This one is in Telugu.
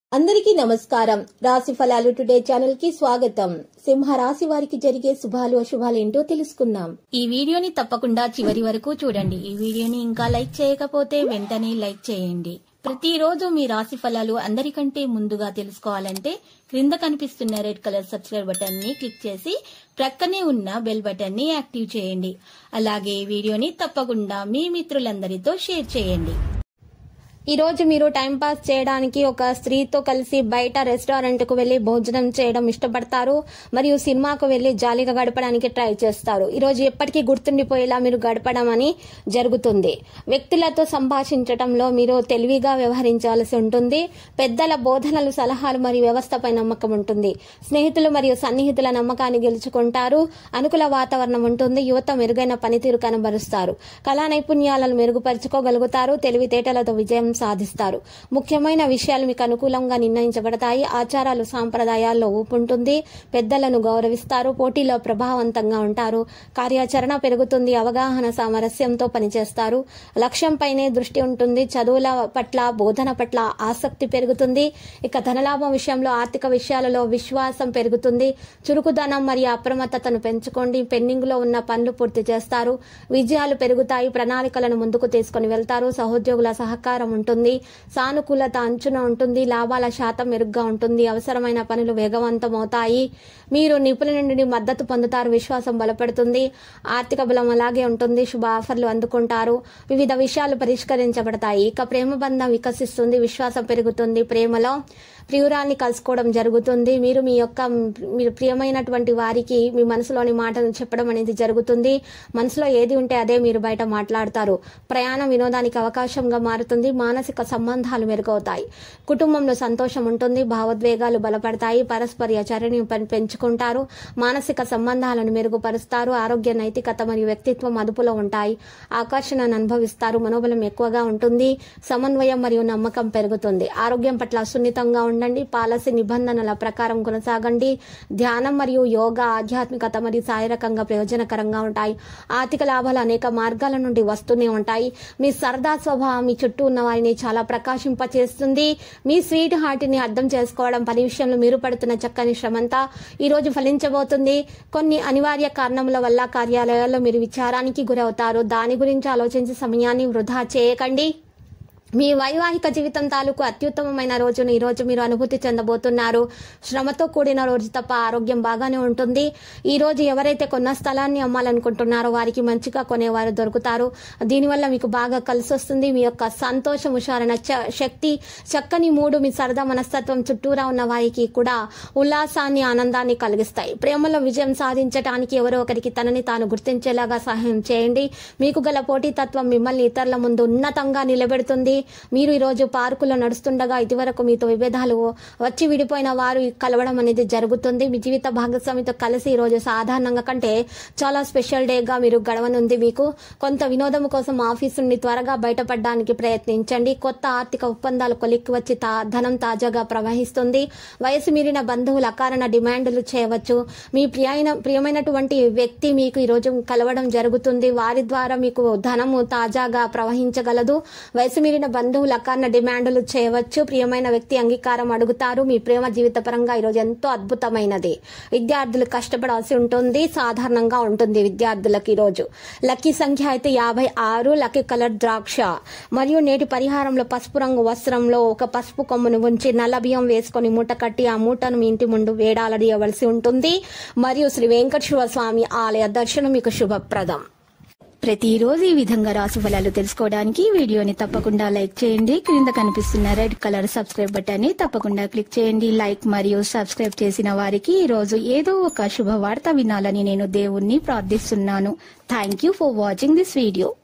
అందరికీ నమస్కారం రాశి ఫలాలు టుడే ఛానల్ కి స్వాగతం సింహ రాశి వారికి జరిగే శుభాలు అశుభాలు ఏంటో తెలుసుకుందాం ఈ వీడియోని తప్పకుండా చివరి వరకు చూడండి ఈ వీడియోని ఇంకా లైక్ చేయకపోతే వెంటనే లైక్ చేయండి ప్రతిరోజు మీ రాశి ఫలాలు అందరికంటే ముందుగా తెలుసుకోవాలంటే క్రింద కనిపిస్తున్న రెడ్ కలర్ సబ్స్క్రైబ్ బటన్ ని క్లిక్ చేసి ప్రక్కనే ఉన్న బెల్ బటన్ ని యాక్టివ్ చేయండి అలాగే ఈ వీడియోని తప్పకుండా మీ మిత్రులందరితో షేర్ చేయండి ఈ రోజు మీరు టైం పాస్ చేయడానికి ఒక స్త్రీతో కలిసి బయట రెస్టారెంట్ కు వెళ్లి భోజనం చేయడం ఇష్టపడతారు మరియు సినిమాకు వెళ్లి జాలీగా గడపడానికి ట్రై చేస్తారు ఈ రోజు ఎప్పటికీ గుర్తుండిపోయేలా మీరు గడపడం అని జరుగుతుంది వ్యక్తులతో సంభాషించడంలో మీరు తెలివిగా వ్యవహరించాల్సి ఉంటుంది పెద్దల బోధనలు సలహాలు మరియు వ్యవస్థపై నమ్మకం ఉంటుంది స్నేహితులు మరియు సన్నిహితుల నమ్మకాన్ని గెలుచుకుంటారు అనుకూల వాతావరణం ఉంటుంది యువత మెరుగైన పనితీరు కనబరుస్తారు కళా నైపుణ్యాలను మెరుగుపరుచుకోగలుగుతారు తెలివితేటలతో విజయం సాధిస్తారు ముఖ్యమైన విషయాలు మీకు అనుకూలంగా నిర్ణయించబడతాయి ఆచారాలు సాంప్రదాయాల్లో ఊపు ఉంటుంది పెద్దలను గౌరవిస్తారు పోటీలో ప్రభావవంతంగా ఉంటారు కార్యాచరణ పెరుగుతుంది అవగాహన సామరస్యంతో పనిచేస్తారు లక్ష్యంపైనే దృష్టి ఉంటుంది చదువుల పట్ల బోధన పట్ల ఆసక్తి పెరుగుతుంది ఇక ధనలాభం విషయంలో ఆర్థిక విషయాలలో విశ్వాసం పెరుగుతుంది చురుకుదనం మరియు అప్రమత్తతను పెంచుకోండి పెండింగ్ లో ఉన్న పనులు పూర్తి చేస్తారు విజయాలు పెరుగుతాయి ప్రణాళికలను ముందుకు తీసుకుని వెళ్తారు సహోద్యోగుల సహకారం ఉంటుంది సానుకూలత అంచున ఉంటుంది లాభాల శాతం మెరుగ్గా ఉంటుంది అవసరమైన పనులు వేగవంతం అవుతాయి మీరు నిపుణుల నుండి మద్దతు పొందుతారు విశ్వాసం బలపడుతుంది ఆర్థిక బలం అలాగే ఉంటుంది శుభ ఆఫర్లు అందుకుంటారు వివిధ విషయాలు పరిష్కరించబడతాయి ఇక ప్రేమ బంధం వికసిస్తుంది విశ్వాసం పెరుగుతుంది ప్రేమలో ప్రియురాల్ని కలుసుకోవడం జరుగుతుంది మీరు మీ యొక్క మీరు ప్రియమైనటువంటి వారికి మీ మనసులోని మాటను చెప్పడం అనేది జరుగుతుంది మనసులో ఏది ఉంటే అదే మీరు బయట మాట్లాడతారు ప్రయాణం వినోదానికి అవకాశంగా మారుతుంది మానసిక సంబంధాలు మెరుగవుతాయి కుటుంబంలో సంతోషం ఉంటుంది భావోద్వేగాలు బలపడతాయి పరస్పర చర్యని పెంచుకుంటారు మానసిక సంబంధాలను మెరుగుపరుస్తారు ఆరోగ్య నైతికత మరియు వ్యక్తిత్వం అదుపులో ఉంటాయి ఆకర్షణను అనుభవిస్తారు మనోబలం ఎక్కువగా ఉంటుంది సమన్వయం మరియు నమ్మకం పెరుగుతుంది ఆరోగ్యం పట్ల సున్నితంగా ఉండండి పాలసీ నిబంధనల ప్రకారం కొనసాగండి ధ్యానం మరియు యోగా ఆధ్యాత్మికత మరియు శారీరకంగా ప్రయోజనకరంగా ఉంటాయి ఆర్థిక లాభాలు అనేక మార్గాల నుండి వస్తూనే ఉంటాయి మీ సరదా స్వభావం మీ చుట్టూ ఉన్న వారిని చాలా ప్రకాశింపచేస్తుంది మీ స్వీట్ హార్ట్ ని అర్థం చేసుకోవడం పని విషయంలో మీరు పడుతున్న చక్కని శ్రమంతా ఈ రోజు ఫలించబోతుంది కొన్ని అనివార్య కారణముల వల్ల కార్యాలయాల్లో మీరు విచారానికి గురవుతారు దాని గురించి ఆలోచించే సమయాన్ని వృధా చేయకండి మీ వైవాహిక జీవితం తాలూకు అత్యుత్తమమైన రోజును ఈ రోజు మీరు అనుభూతి చెందబోతున్నారు శ్రమతో కూడిన రోజు తప్ప ఆరోగ్యం బాగానే ఉంటుంది ఈ రోజు ఎవరైతే కొన్న స్థలాన్ని అమ్మాలనుకుంటున్నారో వారికి మంచిగా కొనేవారు దొరుకుతారు దీనివల్ల మీకు బాగా కలిసి వస్తుంది మీ యొక్క సంతోషం ఉషారణ శక్తి చక్కని మూడు మీ సరదా మనస్తత్వం చుట్టూరా ఉన్న వారికి కూడా ఉల్లాసాన్ని ఆనందాన్ని కలిగిస్తాయి ప్రేమలో విజయం సాధించడానికి ఎవరో ఒకరికి తనని తాను గుర్తించేలాగా సహాయం చేయండి మీకు గల పోటీతత్వం మిమ్మల్ని ఇతరుల ముందు ఉన్నతంగా నిలబెడుతుంది మీరు ఈరోజు పార్కులో నడుస్తుండగా ఇదివరకు మీతో విభేదాలు వచ్చి విడిపోయిన వారు కలవడం అనేది జరుగుతుంది మీ జీవిత భాగస్వామితో కలిసి ఈరోజు సాధారణంగా కంటే చాలా స్పెషల్ డేగా మీరు గడవనుంది మీకు కొంత వినోదం కోసం ఆఫీస్ నుండి త్వరగా బయటపడడానికి ప్రయత్నించండి కొత్త ఆర్థిక ఒప్పందాలు కొలిక్కి వచ్చి తా ధనం తాజాగా ప్రవహిస్తుంది వయసు మీరిన బంధువులు అకారణ డిమాండ్లు చేయవచ్చు మీ ప్రియమైన ప్రియమైనటువంటి వ్యక్తి మీకు ఈరోజు కలవడం జరుగుతుంది వారి ద్వారా మీకు ధనము తాజాగా ప్రవహించగలదు వయసు మీరిన బంధువులు అకారణ డిమాండ్లు చేయవచ్చు ప్రియమైన వ్యక్తి అంగీకారం అడుగుతారు మీ ప్రేమ జీవిత పరంగా ఈరోజు ఎంతో అద్భుతమైనది విద్యార్థులు కష్టపడాల్సి ఉంటుంది సాధారణంగా ఉంటుంది విద్యార్థులకు ఈరోజు లక్కీ సంఖ్య అయితే యాభై ఆరు లక్కీ కలర్ ద్రాక్ష మరియు నేటి పరిహారంలో పసుపు రంగు వస్త్రంలో ఒక పసుపు కొమ్మును ఉంచి నల్ల బియ్యం వేసుకొని మూట కట్టి ఆ మూటను మీ ఇంటి ముందు వేడాలడియవలసి ఉంటుంది మరియు శ్రీ వెంకటేశ్వర స్వామి ఆలయ దర్శనం మీకు శుభప్రదం ప్రతిరోజు ఈ విధంగా రాశి ఫలాలు తెలుసుకోవడానికి ఈ వీడియోని తప్పకుండా లైక్ చేయండి క్రింద కనిపిస్తున్న రెడ్ కలర్ సబ్స్క్రైబ్ బటన్ ని తప్పకుండా క్లిక్ చేయండి లైక్ మరియు సబ్స్క్రైబ్ చేసిన వారికి ఈ రోజు ఏదో ఒక శుభవార్త వినాలని నేను దేవుణ్ణి ప్రార్థిస్తున్నాను thank you for watching this video